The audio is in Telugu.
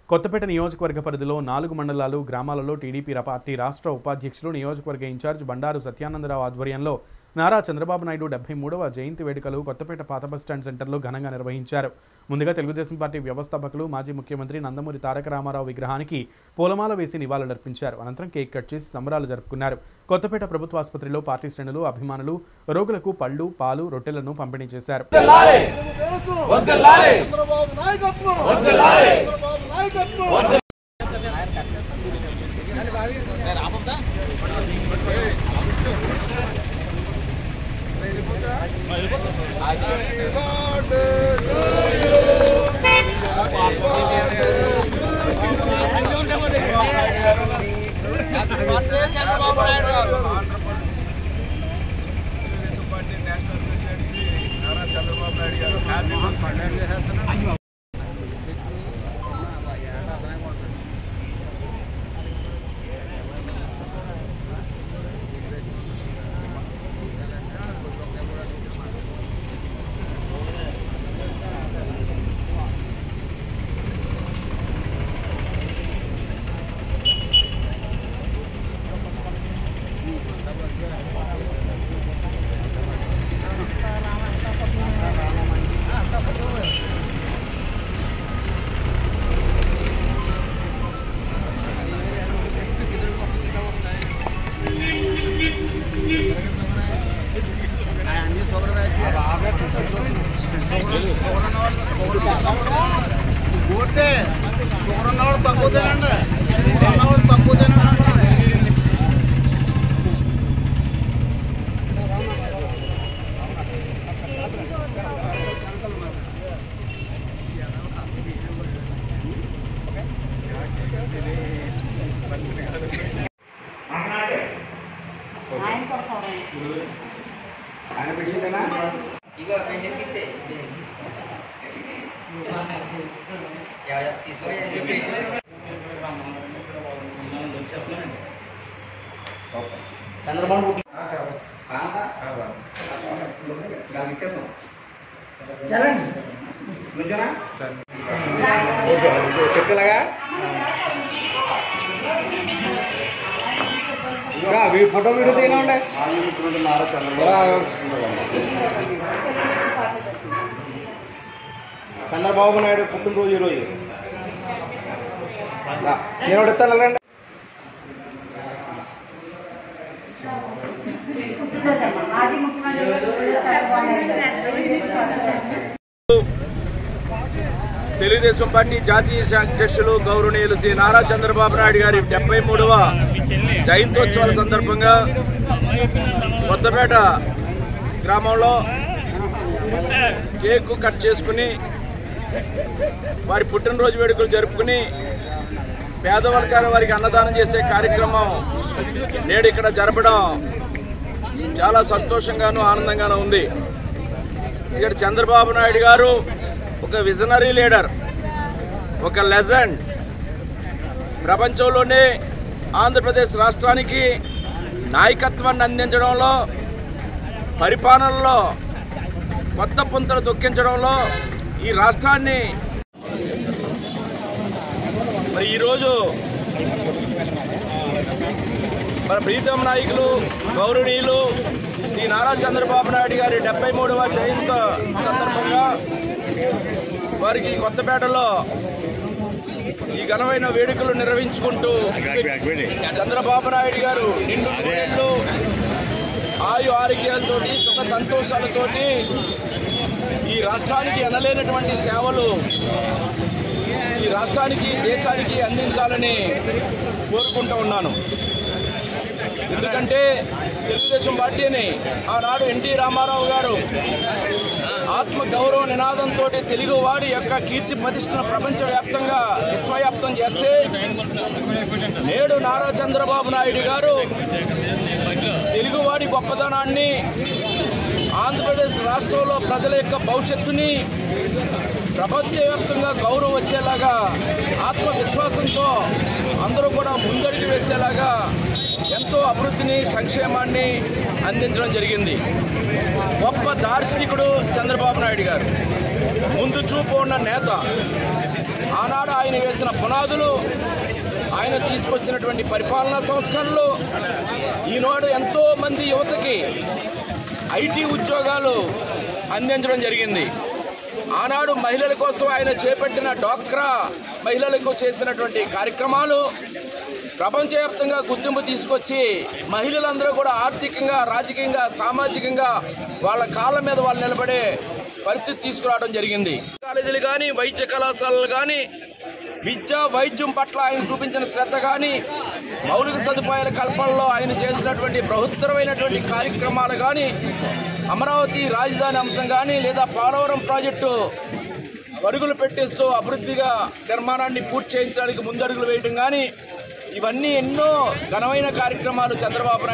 కొత్తపేట నియోజకవర్గ పరిధిలో నాలుగు మండలాలు గ్రామాలలో టీడీపీ రా- పార్టీ రాష్ట్ర ఉపాధ్యక్షులు నియోజకవర్గ ఇన్ఛార్జ్ బండారు సత్యానందరావు ఆధ్వర్యంలో నారా చంద్రబాబు నాయుడు డెబ్బై మూడవ జయంతి వేడుకలు కొత్తపేట పాత బస్టాండ్ సెంటర్లో ఘనంగా నిర్వహించారు ముందుగా తెలుగుదేశం పార్టీ వ్యవస్థాపకులు మాజీ ముఖ్యమంత్రి నందమూరి తారక రామారావు విగ్రహానికి పూలమాల వేసి నివాళులర్పించారు అనంతరం కేక్ కట్ చేసి సంబరాలు జరుపుకున్నారు కొత్తపేట ప్రభుత్వ ఆసుపత్రిలో పార్టీ శ్రేణులు అభిమానులు రోగులకు పళ్ళు పాలు రొట్టెలను పంపిణీ చేశారు చంద్రబాబు నాయకత్వం చంద్రబాబు నాయకత్వం Happy birthday to you. Happy birthday. Telugu Desam party national president Shri Nara Chandrababu Naidu గారు హ్యాపీ బర్త్డే పోతే షుగర్ ఉన్నవాడు తక్కువ తినండి షుగర్ ఉన్నవాడు తక్కువ తినండి అంటున్నాడు. ఆయన కొడతారు ఇగో పేషెంట్కి ఇచ్చే తీసుకో చంద్రబాబు చెప్పలాగా ఇంకా వీ- ఫోటో వీడియో తీనా ఉండే చంద్రబాబు నాయుడు పుట్టినరోజు ఈరోజు దా, నేను ఒకటి ఇస్తాను వెళ్ళండి పుట్టినరోజమ్మ మాజీ ముఖ్యమంత్రి చంద్రబాబు నాయుడు గారు. తెలుగుదేశం పార్టీ జాతీయ అధ్యక్షులు గౌరవనీయులు శ్రీ నారా చంద్రబాబు నాయుడు గారి డెబ్బై మూడవ జయంతోత్సవాల సందర్భంగా కొత్తపేట గ్రామంలో కేకు కట్ చేసుకుని వారి పుట్టినరోజు వేడుకలు జరుపుకుని పేదవర్గాల వారికి అన్నదానం చేసే కార్యక్రమం నేడు ఇక్కడ జరపడం చాలా సంతోషంగాను ఆనందంగాను ఉంది ఇక్కడ చంద్రబాబు నాయుడు గారు ఒక విజనరీ లీడర్ ఒక లెజెండ్ ప్రపంచంలోనే ఆంధ్రప్రదేశ్ రాష్ట్రానికి నాయకత్వాన్ని అందించడంలో పరిపాలనలో కొత్త పుంతలు దొక్కించడంలో ఈ రాష్ట్రాన్ని మరి ఈరోజు మన ప్రీతం నాయకులు గౌరవనీయులు శ్రీ నారా చంద్రబాబు నాయుడు గారి డెబ్బై మూడవ జయంతి సందర్భంగా వారికి కొత్తపేటలో ఈ ఘనమైన వేడుకలు నిర్వహించుకుంటూ చంద్రబాబు నాయుడు గారు నిండు నూరేళ్లు ఆయు ఆరోగ్యాలతోటి సుఖ సంతోషాలతోటి ఈ రాష్ట్రానికి ఎనలేనటువంటి సేవలు ఈ రాష్ట్రానికి దేశానికి అందించాలని కోరుకుంటూ ఉన్నాను ఎందుకంటే తెలుగుదేశం పార్టీని ఆనాడు ఎన్టీ రామారావు గారు ఆత్మ గౌరవ నినాదంతో తెలుగు వాడి యొక్క కీర్తి ప్రతిష్టను ప్రపంచవ్యాప్తంగా విశ్వవ్యాప్తం చేస్తే నేడు నారా చంద్రబాబు నాయుడు గారు తెలుగువాడి గొప్పతనాన్ని ఆంధ్రప్రదేశ్ రాష్ట్రంలో ప్రజల యొక్క భవిష్యత్తుని ప్రపంచవ్యాప్తంగా గౌరవం వచ్చేలాగా ఆత్మవిశ్వాసంతో అందరూ కూడా ముందడుగు వేసేలాగా ఎంతో అభివృద్ధిని సంక్షేమాన్ని అందించడం జరిగింది గొప్ప దార్శనికుడు చంద్రబాబు నాయుడు గారు ముందు చూపు ఉన్న నేత ఆనాడు ఆయన వేసిన పునాదులు ఆయన తీసుకొచ్చినటువంటి పరిపాలనా సంస్కరణలు ఈనాడు ఎంతో మంది యువతకి ఐటీ ఉద్యోగాలు అందించడం జరిగింది ఆనాడు మహిళల కోసం ఆయన చేపట్టిన డాక్రా మహిళలకు చేసినటువంటి కార్యక్రమాలు ప్రపంచవ్యాప్తంగా గుర్తింపు తీసుకొచ్చి మహిళలందరూ కూడా ఆర్థికంగా రాజకీయంగా సామాజికంగా వాళ్ళ కాళ్ళ మీద వాళ్ళు నిలబడే పరిస్థితి తీసుకురావడం జరిగింది కాలేజీలు కానీ వైద్య కళాశాలలు కానీ విద్య వైద్యం పట్ల ఆయన చూపించిన శ్రద్ధ కానీ మౌలిక సదుపాయాల కల్పనలో ఆయన చేసినటువంటి బృహత్తరమైనటువంటి కార్యక్రమాలు కానీ అమరావతి రాజధాని అంశం కానీ లేదా పోలవరం ప్రాజెక్టు పరుగులు పెట్టేస్తూ అభివృద్ధిగా నిర్మాణాన్ని పూర్తి చేయించడానికి ముందడుగులు వేయడం కానీ ఇవన్నీ ఎన్నో ఘనమైన కార్యక్రమాలు చంద్రబాబు నాయుడు